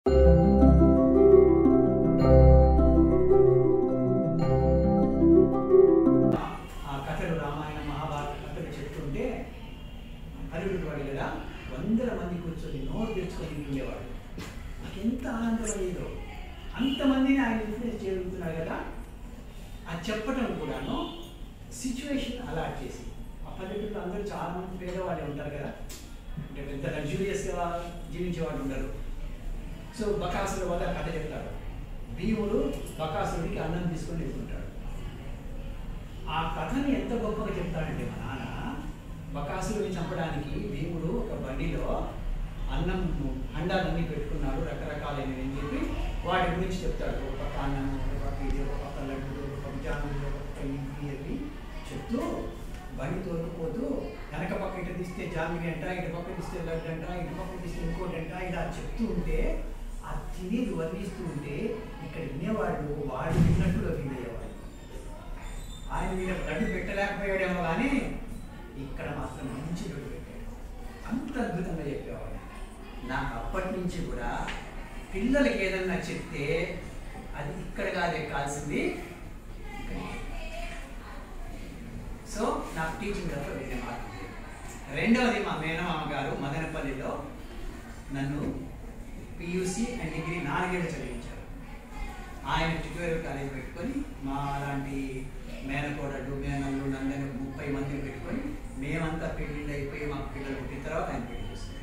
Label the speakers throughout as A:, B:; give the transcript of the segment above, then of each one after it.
A: ఆ కథలు రామాయణ మహాభారత కథలు చెప్తుంటే పలువురు వాడు కదా వందల మంది కూర్చొని నోరు తెచ్చుకొని ఉండేవాడు నాకు ఎంత ఆనందం అయ్యేదో అంతమందిని ఆయన ఇన్ఫ్లుయెన్స్ చేయగలుగుతున్నారు కదా అది చెప్పడం కూడాను సిచ్యువేషన్ అలాట్ చేసి ఆ పల్లెటూరులో అందరూ చాలా మంది పేదవాళ్ళే ఉంటారు కదా అంటే పెద్ద లగ్జూరియస్గా జీవించే వాళ్ళు ఉండరు సో బకాసుల వల్ల కథ చెప్తాడు భీముడు బకాసురుడికి అన్నం తీసుకొని వెళ్తుంటాడు ఆ కథని ఎంత గొప్పగా చెప్తాడంటే మా నాన్న బకాసురుని చంపడానికి భీముడు ఒక బండిలో అన్నం అండాలన్నీ పెట్టుకున్నాడు రకరకాలైనవి అని చెప్పి వాటి గురించి చెప్తాడు ఒక పక్క అన్నం ఒక పక్క ఇది ఒక పక్క లడ్డు ఒక పక్క జాములు ఒక పక్క ఇవి అవి చెప్తూ బండి తోలుకుపోతూ వెనక పక్క ఇటు తీస్తే జామిని అంట ఇటు పక్క తీస్తే లడ్డు అంట ఇటు పక్క తీస్తే ఇంకోటి అంట ఇలా చెప్తూ ఉంటే ఆ తినేది వర్ణిస్తూ ఉంటే ఇక్కడ వినేవాళ్ళు వాళ్ళు విన్నట్టుగా ఫీల్ అయ్యేవాళ్ళు ఆయన మీద లడ్డు పెట్టలేకపోయాడేమో కానీ ఇక్కడ మాత్రం మంచి లడ్డు పెట్టాడు అంత అద్భుతంగా చెప్పేవాడు నాకు అప్పటి నుంచి కూడా పిల్లలకి ఏదన్నా చెప్తే అది ఇక్కడ కాదు ఎక్కాల్సింది ఇక్కడికి. సో నాకు టీచింగ్ అంతా వేరే మార్పు లేదు. రెండవది మా మేనమామ గారు మదనపల్లిలో నన్ను పియూసి అండ్ డిగ్రీ నాలుగేళ్ళు చదివించారు ఆయన ట్యూటోరియల్ కాలేజ్ పెట్టుకొని మా అలాంటి మేనకోడళ్ళు మేనల్లు నందని ముప్పై మందిని పెట్టుకొని మేమంతా పెళ్ళిళ్ళు అయిపోయి మాకు పిల్లలు పుట్టిన తర్వాత ఆయన పెళ్లి చేస్తున్నారు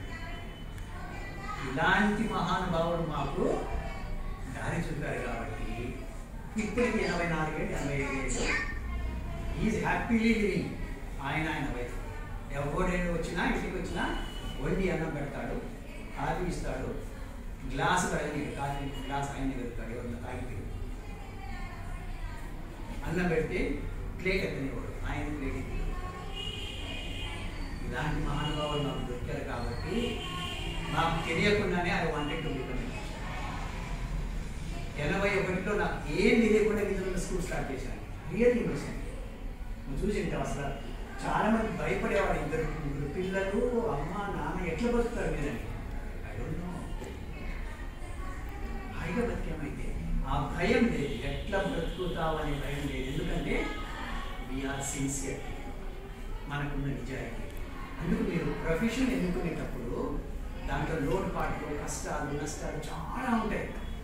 A: ఇలాంటి మహానుభావుడు మాకు దారి చూపారు కాబట్టి ఇప్పటికి ఎనభై నాలుగేళ్ళు ఎనభై ఐదు ఈజ్ హ్యాపీలీ లివింగ్ ఆయన ఆయన వైఫ్ ఎవడైనా వచ్చినా ఇంటికి వచ్చినా వండి అన్నం పెడతాడు కాఫీ ఇస్తాడు గ్లాసు కడగని కాఫీ గ్లాస్ ఆయన పెడతాడు ఎవరన్నా తాగితే అన్నం పెడితే ప్లేట్ ఎత్తనివాడు ఆయన ప్లేట్ ఎత్తి ఇలాంటి మహానుభావులు మాకు దొరికారు కాబట్టి నాకు తెలియకుండానే అది వాంటెడ్ టు బికమ్ ఎనభై ఒకటిలో నాకు ఏం తెలియకుండా విధంగా స్కూల్ స్టార్ట్ చేశాను రియల్ ఇన్నోసెంట్ నువ్వు చూసి ఉంటావు అసలు చాలా మంది భయపడేవాడు ఇద్దరు ముగ్గురు పిల్లలు అమ్మ నాన్న ఎట్లా బతుకుతారు మీరని ఐ డోంట్ నో హాయిగా బతికేమైతే ఆ భయం లేదు ఎట్లా బ్రతుకుతావు అనే భయం లేదు ఎందుకంటే వీఆర్ సిన్సియర్ మనకున్న నిజాయితీ అందుకు మీరు ప్రొఫెషన్ ఎన్నుకునేటప్పుడు దాంట్లో లోటుపాట్లు కష్టాలు నష్టాలు చాలా ఉంటాయి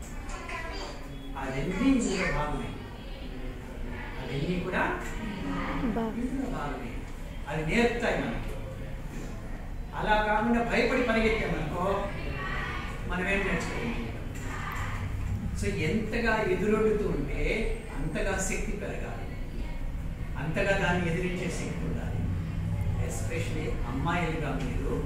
A: అవన్నీ ఇందులో భాగమే అవన్నీ కూడా ఇందులో భాగమే అది నేర్పుతాయి మనకి అలా కాకుండా భయపడి పరిగెత్తామనుకో మనం ఏం నేర్చుకోవాలి సో ఎంతగా ఎదురొడుతూ ఉంటే అంతగా శక్తి పెరగాలి అంతగా దాన్ని ఎదిరించే శక్తి ఉండాలి ఎస్పెషలీ అమ్మాయిలుగా మీరు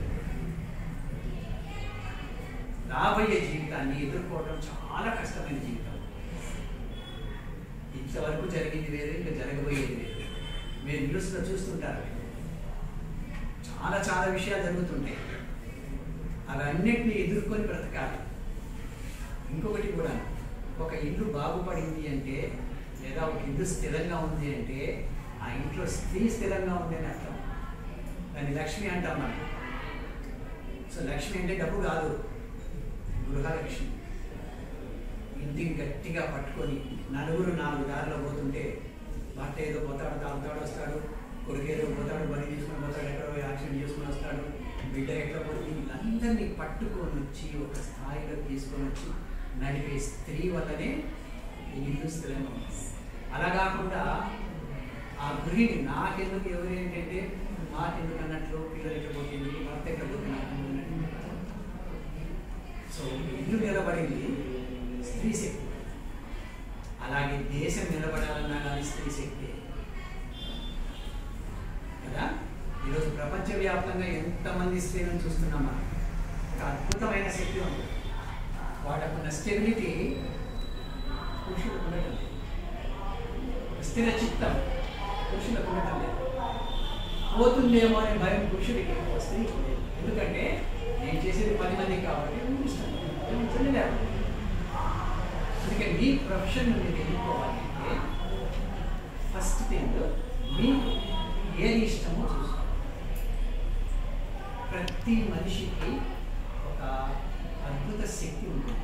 A: రాబోయే జీవితాన్ని ఎదుర్కోవడం చాలా కష్టమైన జీవితం ఇంతవరకు జరిగింది వేరు ఇంకా జరగబోయేది వేరు మీరు న్యూస్లో చూస్తుంటారు చాలా చాలా విషయాలు జరుగుతుంటాయి అవన్నిటిని ఎదుర్కొని బ్రతకాలి ఇంకొకటి కూడా ఒక ఇల్లు బాగుపడింది అంటే లేదా ఒక ఇల్లు స్థిరంగా ఉంది అంటే ఆ ఇంట్లో స్త్రీ స్థిరంగా ఉంది అని అర్థం దాన్ని లక్ష్మి అంటాం మనం సో లక్ష్మి అంటే డబ్బు కాదు గృహలక్ష్మి ఇంటిని గట్టిగా పట్టుకొని నలుగురు నాలుగు దారిలో పోతుంటే భర్త ఏదో పోతాడు తాగుతాడు వస్తాడు కొడుకు ఏదో పోతాడు బండి తీసుకొని పోతాడు ఎక్కడో యాక్సిడెంట్ చేసుకొని వస్తాడు బిడ్డ ఎక్కడ పోతుంది వీళ్ళందరినీ పట్టుకొని వచ్చి ఒక స్థాయిలో తీసుకొని వచ్చి నడిపే స్త్రీ వల్లనే ఈ ఇల్లు స్థిరంగా ఉంటుంది అలా కాకుండా ఆ గృహిణి నాకెందుకు ఎవరు ఏంటంటే మాకెందుకు అన్నట్లు పిల్లలు ఎక్కడ పోతుంది భర్త ఎక్కడ పోతుంది నాకెందుకు అన్నట్లు. సో ఇల్లు నిలబడింది స్త్రీ శక్తి అలాగే దేశం నిలబడాలన్నా కానీ స్త్రీ శక్తి కదా ఈరోజు ప్రపంచవ్యాప్తంగా ఎంతమంది స్త్రీలను చూస్తున్నాం మనం ఒక అద్భుతమైన శక్తి ఉంది వాళ్ళకున్న స్టెబిలిటీ పురుషులకు ఉండటం లేదు ఒక స్థిర చిత్తం పురుషులకు ఉండటం లేదు పోతుందేమో అనే భయం పురుషుడికి ఎక్కువ స్త్రీకి లేదు ఎందుకంటే నేను చేసేది పది మందికి కాబట్టి నేను ఇష్టం నేను చెల్లెలేదు అందుకే మీ ప్రొఫెషన్ మీరు ఎన్నుకోవాలి అంటే ఫస్ట్ థింగ్ మీకు ఏది ఇష్టమో చూసుకోవాలి ప్రతి మనిషికి ఒక అద్భుత శక్తి ఉంటుంది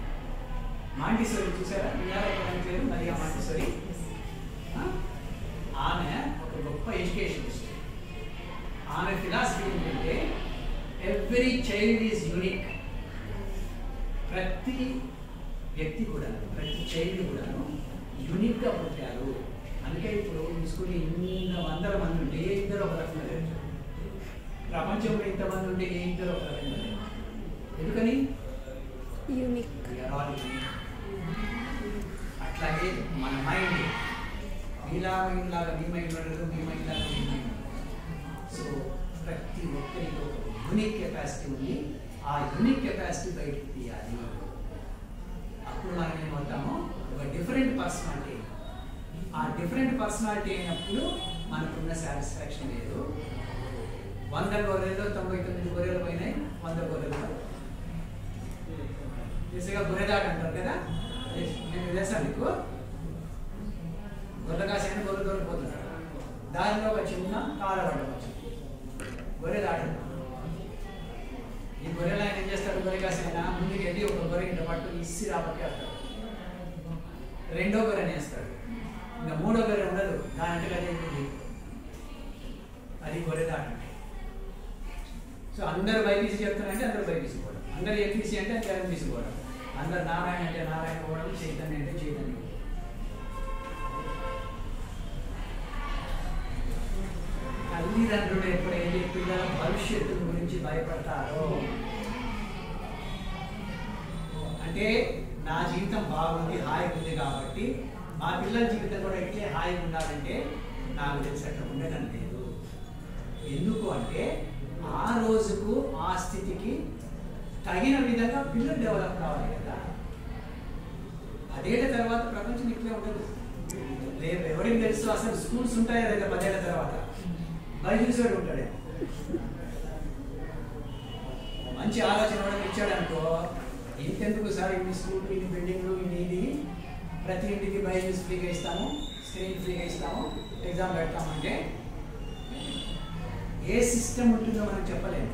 A: మాంటిసోరి చూసారా విన్నారా పేరు మరియా మాంటిసోరి ఆ? ఆమె ఒక గొప్ప ఎడ్యుకేషనిస్ట్ ఆమె ఫిలాసఫీ ఏంటంటే ఎవ్రీ చైల్డ్ ఈజ్ యూనిక్ ప్రతి వ్యక్తి కూడా ప్రతి చైల్డ్ కూడా యూనిక్గా పుట్టారు అందుకే ఇప్పుడు ఈ స్కూల్ ఇన్ని వందల మంది ఉంటే ఏ ఇద్దరు ఒక రకంగా లేరు ప్రపంచంలో ఇంతమంది ఉంటే ఏ ఇద్దరు ఒక రకంగా లేరు ఎందుకని
B: unique
A: We are all unique. అట్లాగే మన మైండ్ మీలా మైండ్ లాగా మీ మైండ్ ఉండదు మీ మైండ్ లాగా మీ మైండ్ సో ప్రతి ఒక్కరిలో యూనిక్ కెపాసిటీ ఉంది ఆ యూనిక్ కెపాసిటీ బయటకు తీయాలి అప్పుడు మనం ఏమవుతాము ఒక డిఫరెంట్ పర్సనాలిటీ ఆ డిఫరెంట్ పర్సనాలిటీ అయినప్పుడు మనకున్న సాటిస్ఫాక్షన్ లేదు వంద గొర్రెలు తొంభై తొమ్మిది గొర్రెలు పోయినాయి వంద గొర్రెలు బేసిక్గా గొర్రెదాట అంటారు కదా నేను తెలుసా మీకు గొర్రె కాసిన గొర్రె దొరికిపోతున్నాడు దానిలో ఒక చిన్న కాలవడం వచ్చింది గొర్రె దాట ఈ గొర్రెలు ఆయన ఏం చేస్తాడు గొర్రె కాసిన ముందుకు వెళ్ళి ఒక గొర్రె ఇంట పట్టు ఇసి రాపట్టేస్తాడు రెండో గొర్రెని వేస్తాడు ఇంకా మూడో గొర్రె ఉండదు దాని అంటే అదే ఉంటుంది అది గొర్రె దాట అంటే. సో అందరు బైపీసీ చెప్తున్నారంటే అందరూ బైపీసీ పోవడం అందరు ఎంపీసీ అంటే అందరు ఎంపీసీ పోవడం అందరు నారాయణ అంటే నారాయణ పోవడం చైతన్య అంటే చైతన్య పోవడం. తల్లిదండ్రులు ఎప్పుడైతే పిల్లల భవిష్యత్తు గురించి భయపడతారో అంటే నా జీవితం బాగుంది హాయిగా ఉంది కాబట్టి మా పిల్లల జీవితం కూడా ఇట్లే హాయిగా ఉండాలంటే నాకు తెలిసినట్టు ఉండడం లేదు ఎందుకు అంటే ఆ రోజుకు ఆ స్థితికి తగిన విధంగా పిల్లలు డెవలప్ కావాలి కదా పదేళ్ల తర్వాత ప్రపంచం ఇట్లే ఉండదు రేపు ఎవరికి తెలుసు అసలు స్కూల్స్ ఉంటాయా లేదా పదేళ్ల తర్వాత బయలుదేరి ఉంటాడే మంచి ఆలోచన ఎవరికి ఇచ్చాడు అనుకో ఇంకెందుకు సార్ ఇన్ని స్కూల్ ఇన్ని బిల్డింగ్లు ఇన్ని ఇది ప్రతి ఇంటికి బయలుదేరి ఫ్రీగా ఇస్తాము స్క్రీన్ ఫ్రీగా ఇస్తాము ఎగ్జామ్ పెడతామంటే ఏ సిస్టమ్ ఉంటుందో మనం చెప్పలేము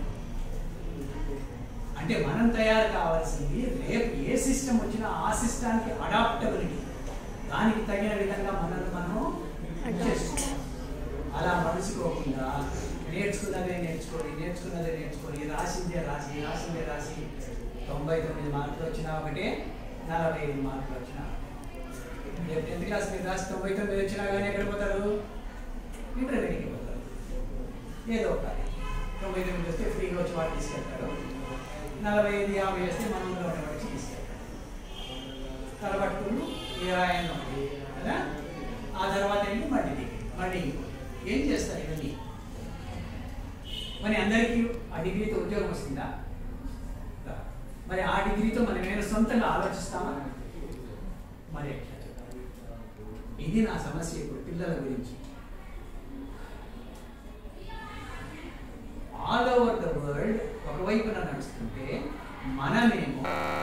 A: అంటే మనం తయారు కావాల్సింది రేపు ఏ సిస్టమ్ వచ్చినా ఆ సిస్టానికి అడాప్టబిలిటీ దానికి తగిన విధంగా మనల్ని మనం చేసుకోవాలి అలా మలుసుకోకుండా నేర్చుకున్నదే నేర్చుకొని నేర్చుకున్నదే నేర్చుకొని రాసిందే రాసి రాసిందే రాసి తొంభై తొమ్మిది మార్కులు వచ్చినా ఒకటే నలభై ఐదు మార్కులు వచ్చినా రేపు టెన్త్ క్లాస్ మీరు రాసి తొంభై తొమ్మిది వచ్చినా కానీ ఎక్కడ పోతారు ఇంటర్మీడియట్కి పోతారు ఏదో ఒక తొంభై తొమ్మిది వస్తే ఫ్రీగా వచ్చి వాడు తీసుకెళ్తాడు నలభై ఐదు యాభై వస్తే మనం ఒకటి వచ్చి తీసుకెళ్తాడు తలబట్టుకుని ఏ రాయన్న ఉంది కదా ఆ తర్వాత ఏంటి మళ్ళీ డిగ్రీ మళ్ళీ ఇంకోటి. ఏం చేస్తారు ఇవన్నీ మరి అందరికీ ఆ డిగ్రీతో ఉద్యోగం వస్తుందా రాదు. మరి ఆ డిగ్రీతో మనం ఏమైనా సొంతంగా ఆలోచిస్తామా మరి ఎట్లా ఇది నా సమస్య ఇప్పుడు పిల్లల గురించి ఆల్ ఓవర్ ద వరల్డ్ ఒకవైపున నడుస్తుంటే మనమేమో